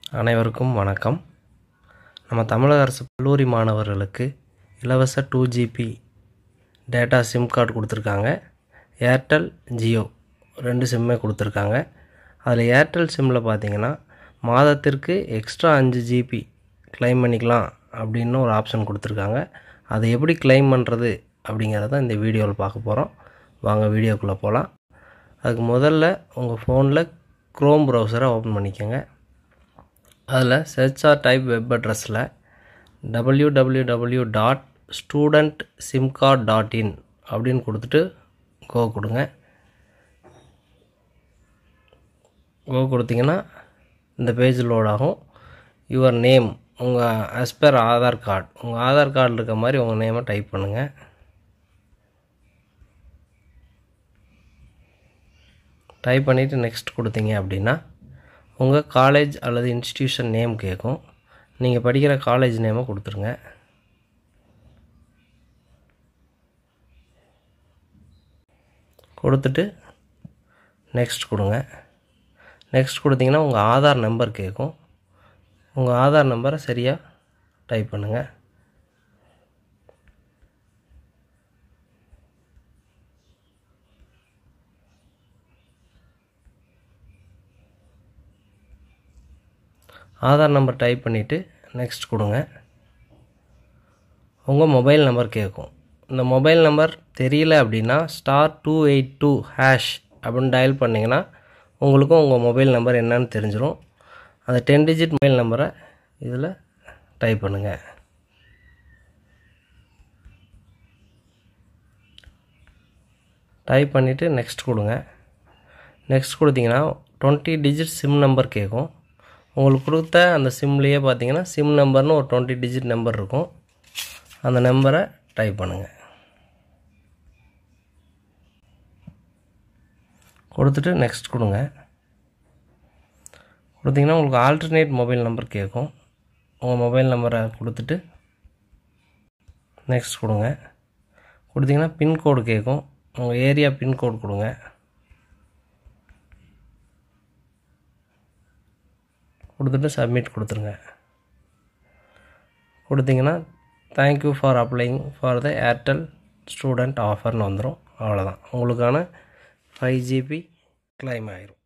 அனைவருக்கும் வணக்கம் நம்ம தமிழக அரசு கல்லூரி மாணவர்களுக்கு இலவச two GB data SIM card கொடுத்துருக்காங்க ஏர்டெல் ஜியோ ரெண்டு சிம்மே கொடுத்துருக்காங்க அதில் ஏர்டெல் சிம்மில் பார்த்தீங்கன்னா மாதத்திற்கு எக்ஸ்ட்ரா அஞ்சு ஜிபி க்ளைம் பண்ணிக்கலாம் அப்படின்னு ஒரு ஆப்ஷன் கொடுத்துருக்காங்க அதை எப்படி க்ளைம் பண்ணுறது அப்படிங்கிறத இந்த வீடியோவில் பார்க்க போகிறோம் வாங்க வீடியோக்குள்ளே போகலாம் அதுக்கு முதல்ல உங்கள் ஃபோனில் க்ரோம் ப்ரௌசரை ஓப்பன் பண்ணிக்கோங்க அதில் சர்ச் ஆர் டைப் வெப் அட்ரஸில் W W W dot student SIM card dot in அப்படின்னு கொடுத்துட்டு கோ கொடுங்க கோ கொடுத்தீங்கன்னா இந்த பேஜ் லோட் ஆகும் யுவர் நேம் உங்கள் as per ஆதார் கார்டு உங்கள் ஆதார் கார்டில் இருக்க மாதிரி உங்கள் நேமை டைப் பண்ணுங்கள் டைப் பண்ணிவிட்டு நெக்ஸ்ட் கொடுத்தீங்க அப்படின்னா உங்கள் காலேஜ் அல்லது இன்ஸ்டியூஷன் நேம் கேட்கும் நீங்கள் படிக்கிற காலேஜ் நேமை கொடுத்துருங்க கொடுத்துட்டு நெக்ஸ்ட் கொடுங்க நெக்ஸ்ட் கொடுத்தீங்கன்னா உங்கள் ஆதார் நம்பர் கேட்கும் உங்கள் ஆதார் நம்பரை சரியாக டைப் பண்ணுங்கள் ஆதார் நம்பர் டைப் பண்ணிவிட்டு நெக்ஸ்ட் கொடுங்க உங்கள் மொபைல் நம்பர் கேட்கும் இந்த மொபைல் நம்பர் தெரியல அப்படின்னா star two eight two hash அப்படின்னு டயல் பண்ணிங்கன்னா உங்களுக்கும் உங்கள் மொபைல் நம்பர் என்னன்னு தெரிஞ்சிடும் அந்த டென் டிஜிட் மொபைல் நம்பரை இதில் டைப் பண்ணுங்கள் டைப் பண்ணிவிட்டு நெக்ஸ்ட் கொடுங்க நெக்ஸ்ட் கொடுத்தீங்கன்னா டுவெண்ட்டி டிஜிட் சிம் நம்பர் கேட்கும் உங்களுக்கு கொடுத்த அந்த சிம்லேயே பார்த்தீங்கன்னா சிம் நம்பர்னு ஒரு டுவெண்ட்டி டிஜிட் நம்பர் இருக்கும் அந்த நம்பரை டைப் பண்ணுங்கள் கொடுத்துட்டு நெக்ஸ்ட் கொடுங்க கொடுத்தீங்கன்னா உங்களுக்கு ஆல்டர்னேட் மொபைல் நம்பர் கேட்கும் உங்கள் மொபைல் நம்பரை கொடுத்துட்டு நெக்ஸ்ட் கொடுங்க கொடுத்தீங்கன்னா பின்கோடு கேட்கும் உங்கள் ஏரியா பின்கோடு கொடுங்க கொடுத்துட்டு சப்மிட் கொடுத்துருங்க கொடுத்தீங்கன்னா thank you for applying for the Airtel student ஆஃபர்னு வந்துடும் அவ்வளோதான் உங்களுக்கான ஃபைவ் ஜிபி கிளைம் ஆயிரும்